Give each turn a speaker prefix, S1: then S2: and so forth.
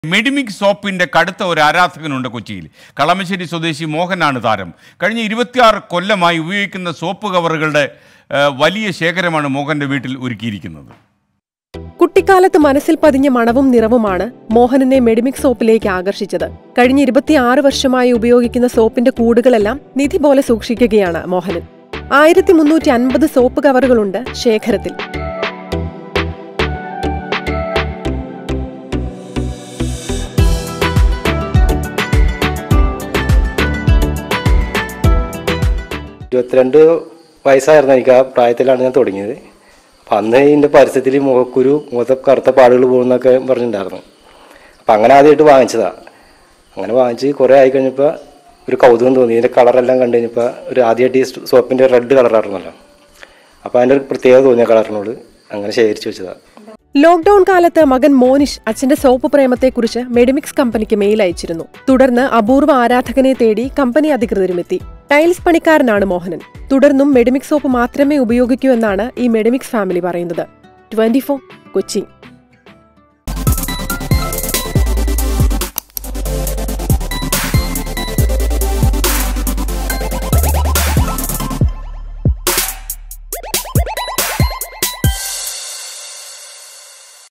S1: മെഡിമിക് സോപ്പിന്റെ കടുത്ത ഒരു ആരാധകനുണ്ട് കൊച്ചിയിൽ കളമശ്ശേരി സ്വദേശി മോഹനാണ് താരം കഴിഞ്ഞ ഇരുപത്തിയാറ് കൊല്ലമായി ഉപയോഗിക്കുന്ന സോപ്പ് കവറുകളുടെ ആ, വലിയ ശേഖരമാണ് മോഹന്റെ വീട്ടിൽ ഒരുക്കിയിരിക്കുന്നത്
S2: കുട്ടിക്കാലത്ത് മനസ്സിൽ പതിഞ്ഞ മണവും നിറവുമാണ് മോഹനനെ മെഡിമിക് സോപ്പിലേക്ക് ആകർഷിച്ചത് കഴിഞ്ഞ ഇരുപത്തിയാറ് വർഷമായി ഉപയോഗിക്കുന്ന സോപ്പിന്റെ കൂടുകളെല്ലാം നിധി പോലെ സൂക്ഷിക്കുകയാണ് മോഹനൻ ആയിരത്തി മുന്നൂറ്റി അൻപത് സോപ്പ് കവറുകളുണ്ട് ശേഖരത്തിൽ
S3: ഇരുപത്തിരണ്ട് വയസ്സായിരുന്നു എനിക്ക് ആ പ്രായത്തിലാണ് ഞാൻ തുടങ്ങിയത് അപ്പം അന്ന് ഇതിൻ്റെ പരസ്യത്തിൽ മുഖക്കുരു മുഖത്തെ കറുത്ത പാടുകൾ പോകുന്നൊക്കെ പറഞ്ഞിട്ടുണ്ടായിരുന്നു അപ്പം അങ്ങനെ ആദ്യമായിട്ട് വാങ്ങിച്ചതാണ് അങ്ങനെ വാങ്ങിച്ച് കുറേ ആയി കഴിഞ്ഞപ്പോൾ ഒരു കൗതുകം തോന്നി ഇതിൻ്റെ കളറെല്ലാം കണ്ടു കഴിഞ്ഞപ്പോൾ ഒരു ആദ്യമായിട്ട് ഈ സോപ്പിൻ്റെ റെഡ് കളറായിരുന്നല്ലോ അപ്പോൾ അതിൻ്റെ ഒരു പ്രത്യേകത തോന്നിയ കളറിനോട് അങ്ങനെ ശേഖരിച്ച് വെച്ചതാണ്
S2: ലോക്ഡൌൺ കാലത്ത് മകൻ മോനിഷ് അച്ഛന്റെ സോപ്പ് പ്രേമത്തെക്കുറിച്ച് മെഡിമിക്സ് കമ്പനിക്ക് മെയിൽ അയച്ചിരുന്നു തുടർന്ന് അപൂർവ ആരാധകനെ തേടി കമ്പനി അധികൃതരുമെത്തി ടൈൽസ് പണിക്കാരനാണ് മോഹനൻ തുടർന്നും മെഡിമിക്സ് സോപ്പ് മാത്രമേ ഉപയോഗിക്കൂ എന്നാണ് ഈ മെഡിമിക്സ് ഫാമിലി പറയുന്നത് ട്വന്റി കൊച്ചി